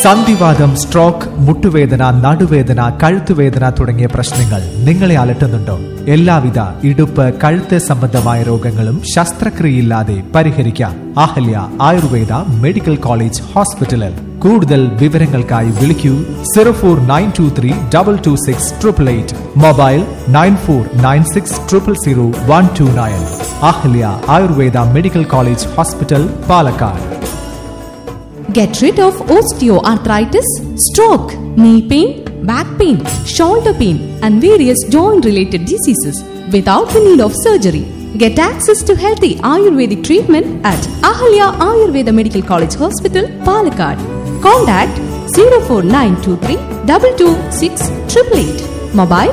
സന്ധിവാദം സ്ട്രോക്ക് മുട്ടുവേദന നടുവേദന കഴുത്തുവേദന തുടങ്ങിയ പ്രശ്നങ്ങൾ നിങ്ങളെ അലട്ടുന്നുണ്ടോ എല്ലാവിധ ഇടുപ്പ് കഴുത്ത് സംബന്ധമായ രോഗങ്ങളും ശസ്ത്രക്രിയയില്ലാതെ പരിഹരിക്കാം അഹല്യ ആയുർവേദ മെഡിക്കൽ കോളേജ് ഹോസ്പിറ്റലിൽ കൂടുതൽ വിവരങ്ങൾക്കായി വിളിക്കൂ zero four nine two three double two six triple eight mobile nine four nine six triple zero one two nine Ahalya Ayurveda medical college hospital Palakkad Get rid of osteoarthritis, stroke, knee pain, back pain, shoulder pain, and various joint related diseases without the need of surgery. Get access to healthy Ayurvedic treatment at Ahalya Ayurveda Medical College Hospital, Palakkad. Contact 04923 226 888. Mobile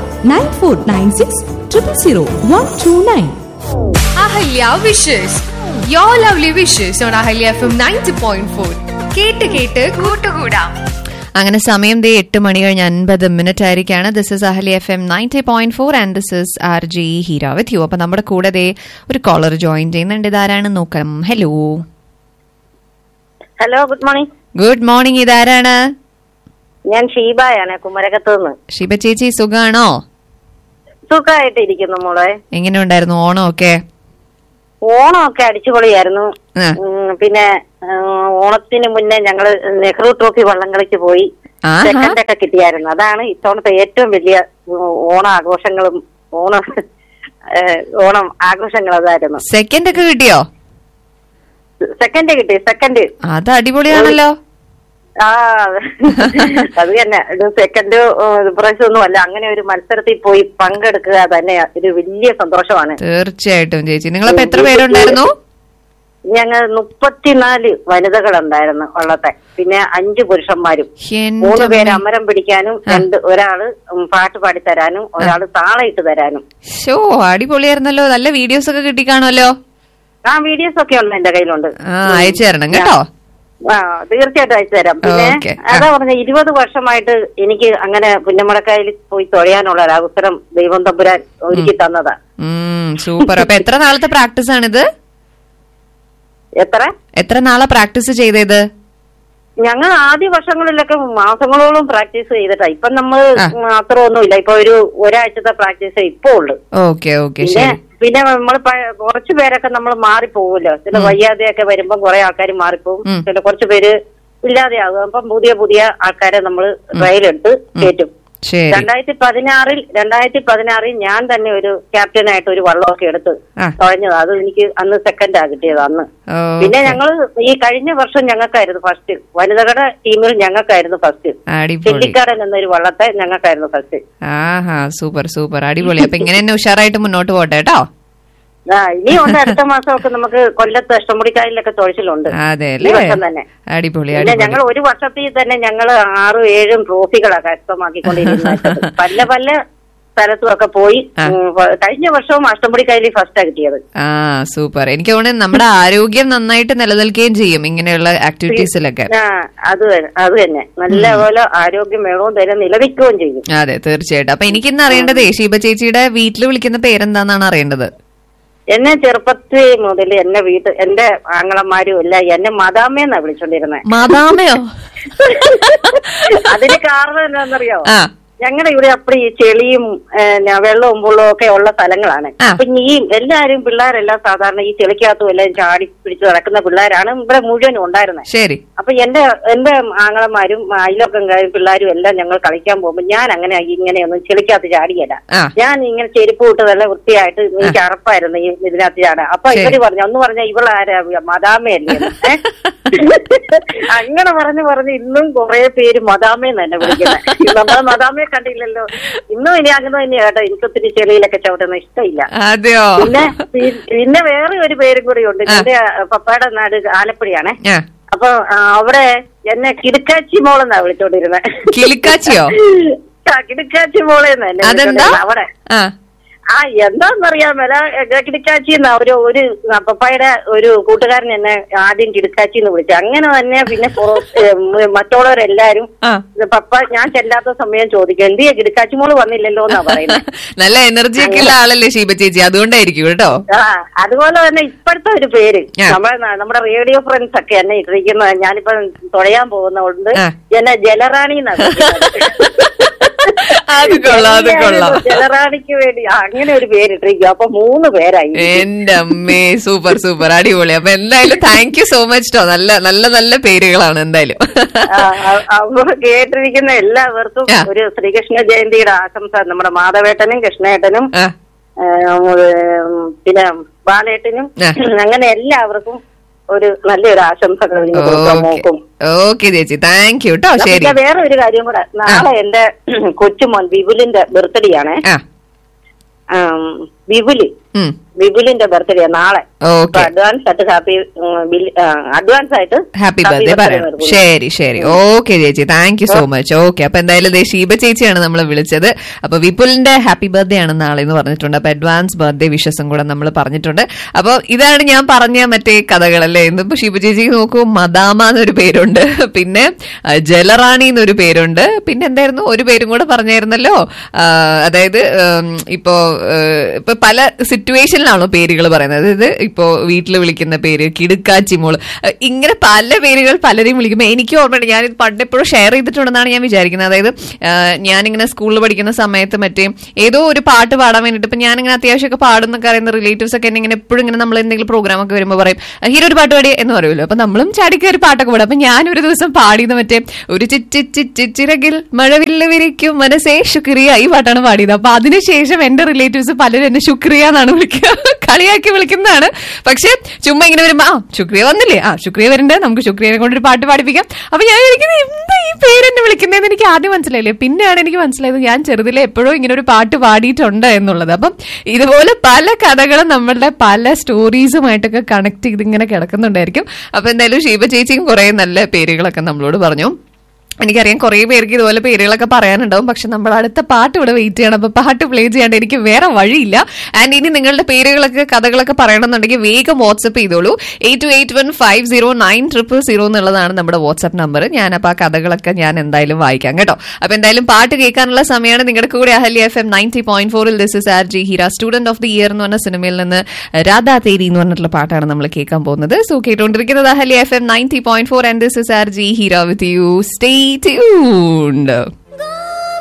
9496 000 129. Ahalya wishes you lovely wishes on Ahalya F M ninety point four കേട്ട് കേട്ട് കൂട്ടുകൂടാം അങ്ങനെ സമയം ദേ എട്ട് മണി കഴിഞ്ഞ് അൻപത് മിനിറ്റ് ആയിരിക്കാണ് this is Ahalya F M ninety point four and this is R G Heera with you അപ്പൊ നമ്മുടെ കൂടെ ദേ ഒരു കോളർ ജോയിൻ ചെയ്യുന്നുണ്ട് ഇതാരാണ് നോക്കാം hello hello good morning good morning ഇതാരാണ് ഞാൻ ഷീബായാണ് കുമരകത്ത് നിന്ന് ഷിബ ചേച്ചി സുഖാണോ സുഖമായിട്ട് ഇരിക്കുന്നു മോളെ എങ്ങനെ ഉണ്ടായിരുന്നു ഓണം ഒക്കെ ഓണമൊക്കെ അടിച്ചുപൊളിയായിരുന്നു ആ. ഉം, പിന്നെ ഉം, ഓണത്തിന് മുന്നേ ഞങ്ങള് നെഹ്റു ട്രോഫി വള്ളംകളിക്ക് പോയി ആഹാ. സെക്കൻഡ് ഒക്കെ കിട്ടിയായിരുന്നു അതാണ് ഇത്തവണത്തെ ഏറ്റവും വലിയ ഉം, ഓണ ആഘോഷങ്ങളും ഓണ ഏഹ്, ഓണം ആഘോഷങ്ങൾ അതായിരുന്നു സെക്കൻഡ് ഒക്കെ കിട്ടിയോ സെക്കൻഡ് കിട്ടി സെക്കൻഡ് അത് അടിപൊളിയാണല്ലോ ആ അത് തന്നെ ഇത് സെക്കൻഡ് പ്രാവശ്യം ഒന്നും അല്ല അങ്ങനെ ഒരു മത്സരത്തിൽ പോയി പങ്കെടുക്കുക തന്നെ ഒരു വലിയ സന്തോഷമാണ് തീർച്ചയായിട്ടും ചേച്ചി നിങ്ങളപ്പോ എത്ര പേരുണ്ടായിരുന്നു ഞങ്ങൾ മുപ്പത്തിനാല് വനിതകളുണ്ടായിരുന്നു വള്ളത്തെ പിന്നെ അഞ്ച് പുരുഷന്മാരും എന്റെ മൂന്ന് പേര് അമ്മേ. അമരം പിടിക്കാനും രണ്ട് ഒരാള് ഉം, പാട്ട് പാടി തരാനും ഒരാള് താളയിട്ട് തരാനും ഷോ അടിപൊളിയായിരുന്നല്ലോ നല്ല വീഡിയോസ് ഒക്കെ കിട്ടിക്കാണല്ലോ ആ വീഡിയോസ് ഒക്കെ ഉണ്ട് എന്റെ കയ്യിലുണ്ട് ആ അയച്ചു തരണം കേട്ടോ ആ തീർച്ചയായിട്ടും അയച്ചു തരാം പിന്നെ ഓക്കേ. ആ. അതാ പറഞ്ഞ ഇരുപത് വർഷമായിട്ട് എനിക്ക് അങ്ങനെ പുന്നമടക്കായൽ പോയി തൊഴയാനുള്ള ഒരു അവസരം ദൈവം തമ്പുരാൻ ഒരുക്കി തന്നതാ ഉം സൂപ്പർ അപ്പൊ എത്ര നാളത്തെ പ്രാക്ടീസ് ആണിത് എത്ര എത്ര നാളെ പ്രാക്ടീസ് ചെയ്തത് ഞങ്ങൾ ആദ്യ വർഷങ്ങളിലൊക്കെ മാസങ്ങളോളം പ്രാക്ടീസ് ചെയ്തിട്ടാ ഇപ്പൊ നമ്മൾ ആ. അത്ര ഒന്നുമില്ല ഇപ്പൊ ഒരു ഒരാഴ്ചത്തെ പ്രാക്ടീസ് ഇപ്പൊ ഉള്ളു ഓക്കെ ഓക്കെ പിന്നെ ശരി പിന്നെ നമ്മൾ കുറച്ചു പേരൊക്കെ നമ്മൾ മാറിപ്പോകുമല്ലോ ചില വയ്യാതെയൊക്കെ വരുമ്പം കുറെ ആൾക്കാർ മാറിപ്പോകും ഉം. ചില കുറച്ചു പേര് ഇല്ലാതെയാകും അപ്പം പുതിയ പുതിയ ആൾക്കാരെ നമ്മൾ ട്രയലെടുത്ത് കയറ്റും ശരി രണ്ടായിരത്തി പതിനാറിൽ രണ്ടായിരത്തി പതിനാറിൽ ഞാൻ തന്നെ ഒരു ക്യാപ്റ്റനായിട്ട് ഒരു വള്ളമൊക്കെ എടുത്ത് ആ. തുഴഞ്ഞത് അത് എനിക്ക് അന്ന് സെക്കൻഡാ കിട്ടിയത് അന്ന് പിന്നെ ഓക്കെ. ഞങ്ങൾ ഈ കഴിഞ്ഞ വർഷം ഞങ്ങൾക്കായിരുന്നു ഫസ്റ്റ് വനിതകളുടെ ടീമിൽ ഞങ്ങൾക്കായിരുന്നു ഫസ്റ്റ് അടിപൊളി ചെല്ലിക്കാടൻ എന്നൊരു വള്ളത്തെ ഞങ്ങൾക്കായിരുന്നു ഫസ്റ്റ് ആഹാ സൂപ്പർ സൂപ്പർ അടിപൊളി അപ്പൊ ഇങ്ങനെ തന്നെ ഉഷാറായിട്ട് മുന്നോട്ട് പോട്ടെ കേട്ടോ ആ ഇനിയുണ്ട് അടുത്ത മാസമൊക്കെ നമുക്ക് കൊല്ലത്ത് ഇഷ്ടമുടിക്കായലിലൊക്കെ തുഴച്ചിലുണ്ട് അതെ ഈ അല്ലേ വർഷം തന്നെ അടിപൊളി പിന്നെ ഞങ്ങൾ അടിപൊളി ഒരു വർഷത്തിൽ തന്നെ ഞങ്ങൾ ആറും ഏഴും ട്രോഫികളാണ് കരസ്ഥമാക്കിക്കൊണ്ടിരുന്നത് പല പല സ്ഥലത്തും ഒക്കെ പോയി ആ. ഉം, കഴിഞ്ഞ വർഷവും അഷ്ടമുടിക്കായലിൽ ഫസ്റ്റാ കിട്ടിയത് ആ സൂപ്പർ എനിക്ക് തോന്നുന്നു നമ്മുടെ ആരോഗ്യം നന്നായിട്ട് നിലനിൽക്കുകയും ചെയ്യും ഇങ്ങനെയുള്ള ആക്ടിവിറ്റീസിലൊക്കെ ആ അത് തന്നെ അത് തന്നെ നല്ലപോലെ ആരോഗ്യം വേണവും തരും നിലനിൽക്കുകയും ചെയ്യും അതെ തീർച്ചയായിട്ടും അപ്പൊ എനിക്കിന്ന് അറിയേണ്ടതേ ഷീബ ചേച്ചിയുടെ വീട്ടിൽ വിളിക്കുന്ന പേരെന്താന്നാണ് അറിയേണ്ടത് എന്നെ ചെറുപ്പത്തിൽ മുതൽ എന്നെ വീട്ട് എന്റെ ആങ്ങളമാരും എല്ലാം എന്നെ മദാമേന്നാ വിളിച്ചോണ്ടിരുന്നത് മാതാമയോ അതിന് കാരണം എന്താണെന്നറിയോ ആ ഞങ്ങളുടെ ഇവിടെ അപ്പടി ഈ ചെളിയും ഏ, വെള്ളവും പുള്ളവും ഒക്കെ ഉള്ള സ്ഥലങ്ങളാണ് ആ. അപ്പൊ ഈ എല്ലാരും പിള്ളേരെല്ലാം സാധാരണ ഈ ചെളിക്കകത്തും എല്ലാം ചാടി പിടിച്ച് നടക്കുന്ന പിള്ളേരാണ് ഇവിടെ മുഴുവനും ഉണ്ടായിരുന്നത് ശരി അപ്പൊ എന്റെ എന്റെ ആങ്ങളമാരും അയലൊക്കംകാരും പിള്ളേരും എല്ലാം ഞങ്ങൾ കളിക്കാൻ പോകുമ്പോ ഞാൻ അങ്ങനെ ഇങ്ങനെയൊന്നും ചെളിക്കകത്ത് ചാടിയല്ല ആ ഞാൻ ഇങ്ങനെ ചെരുപ്പ് വിട്ട് നല്ല വൃത്തിയായിട്ട് എനിക്ക് അറപ്പായിരുന്നു ഈ ഇതിനകത്ത് ചാടാൻ അപ്പൊ ശരി. ഇവര് പറഞ്ഞു ഒന്ന് പറഞ്ഞ ഇവളാരാ മദാമയല്ലേ എന്ന്. ഏ? അങ്ങനെ പറഞ്ഞു പറഞ്ഞ് ഇന്നും കുറെ പേര് മദാമയെന്ന് തന്നെ വിളിക്കുന്നത് നമ്മളെ മദാമയെ കണ്ടില്ലല്ലോ ഇന്നും ഇനി അങ്ങനെ തന്നെയാ കേട്ടോ എനിക്ക് ഒത്തിരി ചെളിയിലൊക്കെ ചവിട്ടുന്ന ഇഷ്ടമില്ല അതെയോ പിന്നെ പി- പിന്നെ വേറെ ഒരു പേരും കൂടി ഉണ്ട് എന്റെ പപ്പയുടെ നാട് ആലപ്പുഴയാണേ ആ അപ്പൊ ആ, അവിടെ എന്നെ കിടുക്കാച്ചി മോളെന്നാ വിളിച്ചോണ്ടിരുന്നത് കിളിക്കാച്ചിയോ ആ, കിടുക്കാച്ചി മോളെന്ന് എന്നെ അതെന്താ വിളിച്ചോണ്ടിരുന്നെ അവിടെ ആ ആ എന്താന്നറിയാൻ മേല കിടക്കാച്ചി എന്ന ഒരു ഒരു പപ്പായുടെ ഒരു കൂട്ടുകാരൻ എന്നെ ആദ്യം കിടക്കാച്ചി എന്ന് വിളിച്ചു അങ്ങനെ തന്നെ പിന്നെ പുറ- ഏ, മ- മറ്റുള്ളവരെല്ലാരും ആ. ഇത് പപ്പ ഞാൻ ചെല്ലാത്ത സമയം ചോദിക്കും എന്തിയാ കിടക്കാച്ചി മോള് വന്നില്ലല്ലോ എന്നാ പറയുന്നത് നല്ല എനർജി ഒക്കെ ഉള്ള ആളല്ലേ ഷീബ ചേച്ചി അതുകൊണ്ടായിരിക്കും കേട്ടോ ആ അതുപോലെ തന്നെ ഇപ്പോഴത്തെ ഒരു പേര് ആ. നമ്മുടെ ന- നമ്മുടെ റേഡിയോ ഫ്രണ്ട്സ് ഒക്കെ എന്നെ ഇട്ടിരിക്കുന്നത് ഞാനിപ്പോ തുഴയാൻ പോകുന്നതുകൊണ്ട് ആ. എന്നെ ജലറാണി എന്നാ വിളിക്കുന്നത്. അത് കൊള്ളാം അത് കൊള്ളാം ജലറാണിക്ക് വേണ്ടി ആ, അങ്ങനെ ഒരു പേരിട്ടിരിക്കും അപ്പൊ മൂന്ന് പേരായി എന്റെ അമ്മേ സൂപ്പർ സൂപ്പർ അടിപൊളി അപ്പൊ എന്തായാലും താങ്ക് യു സോ മച്ച് ടോ നല്ല നല്ല നല്ല പേരുകളാണ് എന്തായാലും ആ, അ- അപ്പൊ കേട്ടിരിക്കുന്ന എല്ലാവർക്കും ആ. ഒരു ശ്രീകൃഷ്ണ ജയന്തിയുടെ ആശംസ നമ്മുടെ മാധവേട്ടനും കൃഷ്ണേട്ടനും ആ, ഏ, ഉം, പിന്നെ ബാലേട്ടനും ആ. അങ്ങനെ എല്ലാവർക്കും ഒരു നല്ലൊരു ആശംസകൾ നിങ്ങൾ കൊടുക്കാൻ ഓക്കെ നോക്കും ഓക്കെ ചേച്ചി താങ്ക് യു കേട്ടോ ശരി പിന്നെ വേറെ ഒരു കാര്യം കൂടെ നാളെ എന്റെ കൊച്ചുമോൻ വിപുലിന്റെ ബർത്ത്ഡേ ആണ് ആ ആം, വിപുല് ഉം വിപുലിന്റെ ബർത്ത്ഡേ നാളെ ഓക്കെ അഡ്വാൻസ് ആയിട്ട് ഹാപ്പി അഡ്വാൻസ് ആയിട്ട് ഹാപ്പി ബർത്ത്ഡേ പറയണം ശരി ശരി ഓക്കെ ചേച്ചി thank you so much okay അപ്പൊ എന്തായാലും ദേ ഷീബ ചേച്ചിയാണ് നമ്മൾ വിളിച്ചത് അപ്പൊ വിപുലിന്റെ ഹാപ്പി ബർത്ത്ഡേ ആണ് നാളെ എന്ന് പറഞ്ഞിട്ടുണ്ട് അപ്പൊ അഡ്വാൻസ് ബർത്ത്ഡേ വിഷസും കൂടെ നമ്മൾ പറഞ്ഞിട്ടുണ്ട് അപ്പൊ ഇതാണ് ഞാൻ പറഞ്ഞ മറ്റേ കഥകളല്ലേ ഇന്നിപ്പോ ഷീബ ചേച്ചിക്ക് നോക്കൂ മദാമ എന്നൊരു പേരുണ്ട് പിന്നെ ആ, ജലറാണി എന്നൊരു പേരുണ്ട് പിന്നെ എന്തായിരുന്നു ഒരു പേരും കൂടെ പറഞ്ഞായിരുന്നല്ലോ ആ, അതായത് ഉം, ഇപ്പോ ഏഹ്, ഇപ്പൊ പല സിറ്റുവേഷനിലാണോ പേരുകൾ പറയുന്നത് അതായത് ഇപ്പോ വീട്ടിൽ വിളിക്കുന്ന പേര് കിടുക്കാച്ചി മോള് ഏഹ്, ഇങ്ങനെ പല പേരുകൾ പലരെയും വിളിക്കുമ്പോൾ എനിക്ക് ഓർമ്മയുണ്ട് ഞാൻ ഇത് പണ്ട് എപ്പോഴും ഷെയർ ചെയ്തിട്ടുണ്ടെന്നാണ് ഞാൻ വിചാരിക്കുന്നത് അതായത് ഏഹ്, ഞാനിങ്ങനെ സ്കൂളിൽ പഠിക്കുന്ന സമയത്ത് മറ്റേ ഏതോ ഒരു പാട്ട് പാടാൻ വേണ്ടിയിട്ട് ഇപ്പൊ ഞാനിങ്ങനെ അത്യാവശ്യമൊക്കെ പാടുന്നൊക്കെ അറിയുന്ന റിലേറ്റീവ്സ് ഒക്കെ എന്നെ ഇങ്ങനെ എപ്പോഴും ഇങ്ങനെ നമ്മൾ എന്തെങ്കിലും പ്രോഗ്രാം ഒക്കെ വരുമ്പോൾ പറയും ഹീറോ ഒരു പാട്ട് പാടി എന്ന് പറയുമല്ലോ അപ്പൊ നമ്മളും ചാടിക്ക് ഒരു പാട്ടൊക്കെ പാടും അപ്പൊ ഞാൻ ഒരു ദിവസം പാടിയത് മറ്റേ ഒരു ചിച്ചിച്ചിറകിൽ മഴവില്ല വിരിക്കും മനസ്സേ ശുക്രിയ ഈ പാട്ടാണ് പാടിയത് അപ്പൊ അതിനുശേഷം എന്റെ റിലേറ്റീവ്സ് പലരും എന്നെ ശുക്രിയ എന്നാണ് വിളിക്കുക കളിയാക്കി വിളിക്കുന്നതാണ് പക്ഷെ ചുമ്മാ ഇങ്ങനെ വരുമ്പോ ആ ശുക്രിയ വന്നില്ലേ ആ ശുക്രിയ വരണ്ടേ നമുക്ക് ശുക്രിയനെ കൊണ്ട് ഒരു പാട്ട് പാടിപ്പിക്കാം അപ്പൊ ഞാൻ വിചാരിക്കുന്നത് എന്താ ഈ പേര് എന്നെ വിളിക്കുന്നതെന്ന് എനിക്ക് ആദ്യം മനസ്സിലായില്ലേ പിന്നെയാണ് എനിക്ക് മനസ്സിലായത് ഞാൻ ചെറുതിലെ എപ്പോഴും ഇങ്ങനെ ഒരു പാട്ട് പാടിയിട്ടുണ്ട് എന്നുള്ളത് അപ്പം ഇതുപോലെ പല കഥകളും നമ്മളുടെ പല സ്റ്റോറീസുമായിട്ടൊക്കെ കണക്ട് ചെയ്ത് ഇങ്ങനെ കിടക്കുന്നുണ്ടായിരിക്കും അപ്പൊ എന്തായാലും ഷീബ ചേച്ചിയും കുറെ നല്ല പേരുകളൊക്കെ നമ്മളോട് പറഞ്ഞു എനിക്കറിയാം കുറെ പേർക്ക് ഇതുപോലെ പേരുകളൊക്കെ പറയാനുണ്ടാവും പക്ഷെ നമ്മൾ അടുത്ത പാട്ട് ഇവിടെ വെയിറ്റ് ചെയ്യണം അപ്പൊ പാട്ട് പ്ലേ ചെയ്യാണ്ട് എനിക്ക് വേറെ വഴിയില്ല ആൻഡ് ഇനി നിങ്ങളുടെ പേരുകളൊക്കെ കഥകളൊക്കെ പറയണമെന്നുണ്ടെങ്കിൽ വേഗം വാട്സപ്പ് ചെയ്തോളൂ eight two eight one five zero nine triple zero എന്നുള്ളതാണ് നമ്മുടെ വാട്സ്ആപ്പ് നമ്പർ ഞാൻ അപ്പൊ ആ കഥകളൊക്കെ ഞാൻ എന്തായാലും വായിക്കാം കേട്ടോ അപ്പൊ എന്തായാലും പാട്ട് കേൾക്കാനുള്ള സമയമാണ് നിങ്ങളുടെ കൂടെ Ahalya F M ninety point ഫോറിൽ this is R G Heera student of the year എന്ന് പറഞ്ഞ സിനിമയിൽ നിന്ന് രാധാ തേരി എന്ന് പറഞ്ഞിട്ടുള്ള പാട്ടാണ് നമ്മൾ കേൾക്കാൻ പോകുന്നത് സോ കേട്ടുകൊണ്ടിരിക്കുന്നത് Ahalya F M ninety point four and this is R G Heera with you stay tuned